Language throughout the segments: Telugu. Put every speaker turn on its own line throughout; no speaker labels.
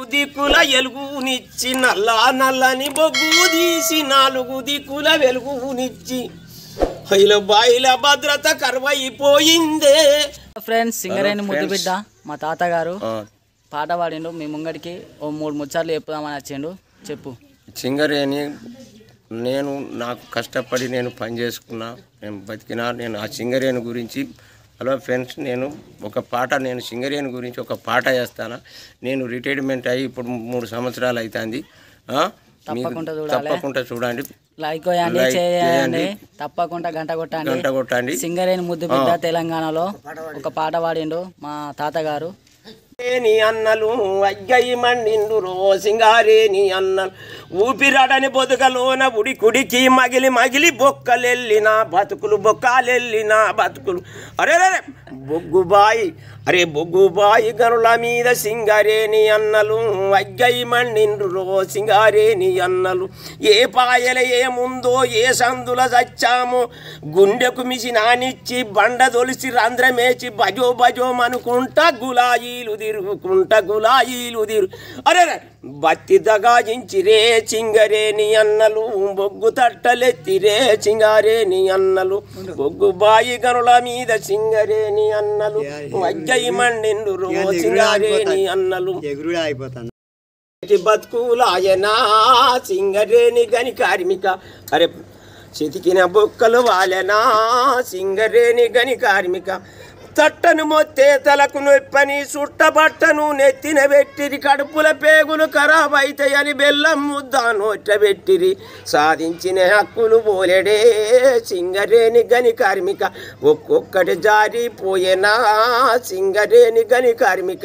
దిక్కుల ఎలుగునిచ్చి నల్ల నల్లని బొగ్గు తీసి నాలుగు దిక్కుల వెలుగునిచ్చి హైల బాయిల భద్రత కరువైపోయిందే
ఫ్రెండ్స్ సింగరేణి ముద్దు
friends.
బిడ్డ మా తాతగారు
ఆ,
పాట పాడిండు మీ ముంగడికి ఓ మూడు ముచ్చట్లు చెప్పుదామని వచ్చిండు చెప్పు
సింగరేణి నేను నాకు కష్టపడి నేను పని చేసుకున్నా నేను బతికినా నేను ఆ సింగరేణి గురించి హలో ఫ్రెండ్స్ నేను ఒక పాట నేను సింగరేణి గురించి ఒక పాట చేస్తాను నేను రిటైర్మెంట్ అయ్యి ఇప్పుడు మూడు సంవత్సరాలు అవుతుంది ఆ? మీకు
తప్పకుండా చూడాలి.
తప్పకుండా చూడండి
లైక్ చేయండి
లైక్
చేయండి
చేయండి.
తప్పకుండా గంట కొట్టండి
గంట కొట్టండి
సింగరేణి ముద్దు బిడ్డ తెలంగాణలో ఒక పాట పాడిండు మా తాతగారు
నీ అన్నలు అగ్గయి మండిండు రో సింగారేని అన్నలు ఊపిరాడని బొదుకలోన ఉడి కుడికి మగిలి మగిలి బొక్కలెల్లిన బతుకులు బొక్కాలెల్లిన బతుకులు అరే రే బొగ్గుబాయి అరే బొగ్గుబాయి గనుల మీద సింగారేని అన్నలు అగ్గయి మండిండు రో సింగారేని అన్నలు ఏ పాయల ఏ ముందో ఏ సందుల చచ్చామో గుండెకు మిసి నానిచ్చి బండ తొలిసి రంధ్రమేచి బజో బజో అనుకుంటా గులాయిలు తిరుగుకుంటా గులాయిలు తిరు అరే రే, బత్తి దగాజించి రే చింగరేని అన్నలు బొగ్గు తట్టలెత్తి రే చింగారేని అన్నలు బొగ్గు బాయి గనుల మీద సింగరేని అన్నలు మజ్జయి మండిండు రో సింగారేని అన్నలు
ఎగురుడు అయిపోతుంది
ఇటు బతుకులాయనా సింగరేణి గని కార్మిక అరే చితికిన బొక్కలు వాలెనా సింగరేణి గని కార్మిక తట్టను మొత్తే తలకు నొప్పని సుట్టబట్టను నెత్తిన పెట్టిరి కడుపుల పేగులు ఖరాబ్ అవుతాయని బెల్లం ముద్ద నోట్ల పెట్టిరి సాధించిన హక్కులు పోలేడే సింగరేణి గని కార్మిక ఒక్కొక్కటి జారిపోయేనా సింగరేణి గని కార్మిక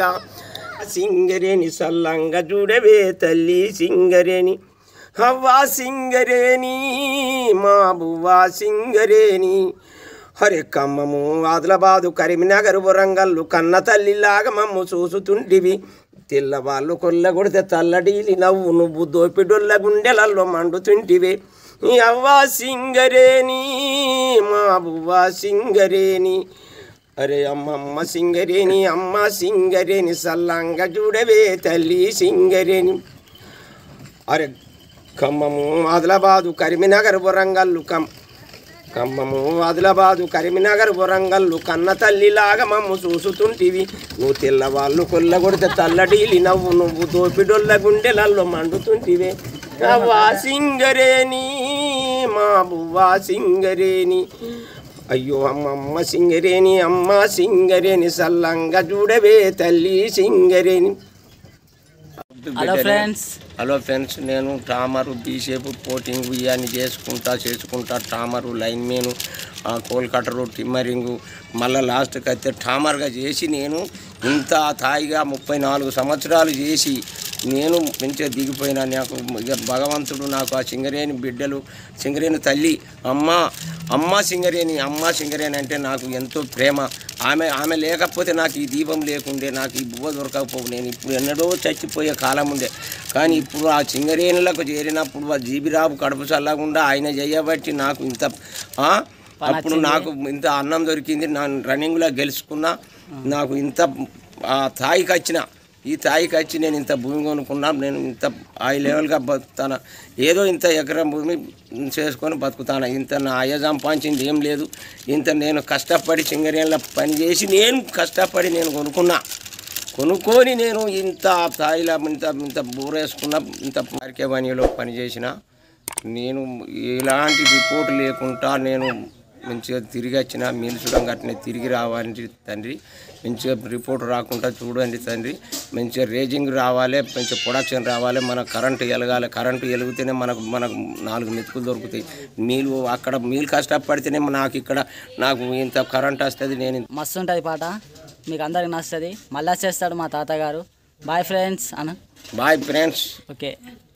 సింగరేణి సల్లంగా చూడవే తల్లి సింగరేణి హవ్వా సింగరేణి మా బువ్వా సింగరేణి హరే కమ్మము ఆదిలాబాదు కరీంనగర్ వరంగల్లు కన్న తల్లిలాగా మమ్ము చూసుతుంటివి తెల్లవాళ్ళు కొల్ల కొడితే తల్లడీలి నవ్వు నువ్వు దోపిడొల్ల గుండెలల్లో మండుతుంటివే ఈ అవ్వా సింగరేణి మా బువ్వా సింగరేణి అరే అమ్మమ్మ సింగరేణి అమ్మ సింగరేణి సల్లంగా చూడవే తల్లి సింగరేణి అరే ఖమ్మము ఆదిలాబాదు కరీంనగర్ వరంగల్లు కమ్ ఖమ్మము ఆదిలాబాదు కరీంనగర్ వరంగల్లు కన్న తల్లిలాగా మమ్ము చూసుతుంటివి నువ్వు తెల్లవాళ్ళు కొల్లగొడితే తల్లడీలి నవ్వు నువ్వు దోపిడొల్ల గుండెలల్లో మండుతుంటివే అవ్వా సింగరేణి మా బువ్వా సింగరేణి అయ్యో అమ్మమ్మ సింగరేణి అమ్మ సింగరేణి సల్లంగా చూడవే తల్లి Singareni
hello friends
hello friends నేను టామరు బీషేపు కోటింగ్ ఇవన్నీ చేసుకుంటా చేసుకుంటా టామరు లైన్ మేను కోల్కటరు టిమ్మరింగు మళ్ళీ లాస్ట్కి అయితే టామర్గా చేసి నేను ఇంత తాయిగా ముప్పై నాలుగు సంవత్సరాలు చేసి నేను మంచిగా దిగిపోయినా నాకు ఇక భగవంతుడు నాకు ఆ సింగరేణి బిడ్డలు సింగరేణి తల్లి అమ్మ అమ్మ సింగరేణి అమ్మ సింగరేణి అంటే నాకు ఎంతో ప్రేమ ఆమె ఆమె లేకపోతే నాకు ఈ దీపం లేకుండే నాకు ఈ బువ్వ దొరకకపోవు నేను ఇప్పుడు ఎన్నడో చచ్చిపోయే కాలం ఉండే కానీ ఇప్పుడు ఆ సింగరేణులకు చేరినప్పుడు ఆ జీబిరాబు కడుపు చల్లకుండా ఆయన చేయబట్టి నాకు ఇంత ఆ, అప్పుడు నాకు ఇంత అన్నం దొరికింది నా రన్నింగ్లో గెలుచుకున్నా నాకు ఇంత ఆ స్థాయికి వచ్చిన ఈ స్థాయికి వచ్చి నేను ఇంత భూమి కొనుక్కున్నా నేను ఇంత ఆ లెవెల్గా బతుకుతాను ఏదో ఇంత ఎకరం భూమి చేసుకొని బతుకుతాను ఇంత నా అయ్య సంపాదించింది ఏం లేదు ఇంత నేను కష్టపడి సింగరేళ్ళ పని చేసి నేను కష్టపడి నేను కొనుక్కున్నా కొనుక్కొని నేను ఇంత స్థాయిలో ఇంత ఇంత బూరేసుకున్న ఇంత మార్కెవాణిలో పనిచేసిన నేను ఎలాంటి రిపోర్ట్ లేకుండా నేను మంచిగా తిరిగి వచ్చిన మీల్చడం గట్టిన తిరిగి రావాలి తండ్రి మంచిగా రిపోర్ట్ రాకుండా చూడండి తండ్రి మంచిగా రేజింగ్ రావాలి మంచిగా ప్రొడక్షన్ రావాలి మన కరెంటు ఎలగాలి కరెంటు ఎలిగితేనే మనకు మనకు నాలుగు మెతుకులు దొరుకుతాయి నీళ్ళు అక్కడ మీలు కష్టపడితేనే నాకు ఇక్కడ నాకు ఇంత కరెంట్ వస్తుంది నేను ఇంత
మస్తు ఉంటుంది పాట మీకు అందరికి నచ్చుతుంది మళ్ళీ చేస్తాడు మా తాతగారు బాయ్ ఫ్రెండ్స్ అన్న
బాయ్ ఫ్రెండ్స్
ఓకే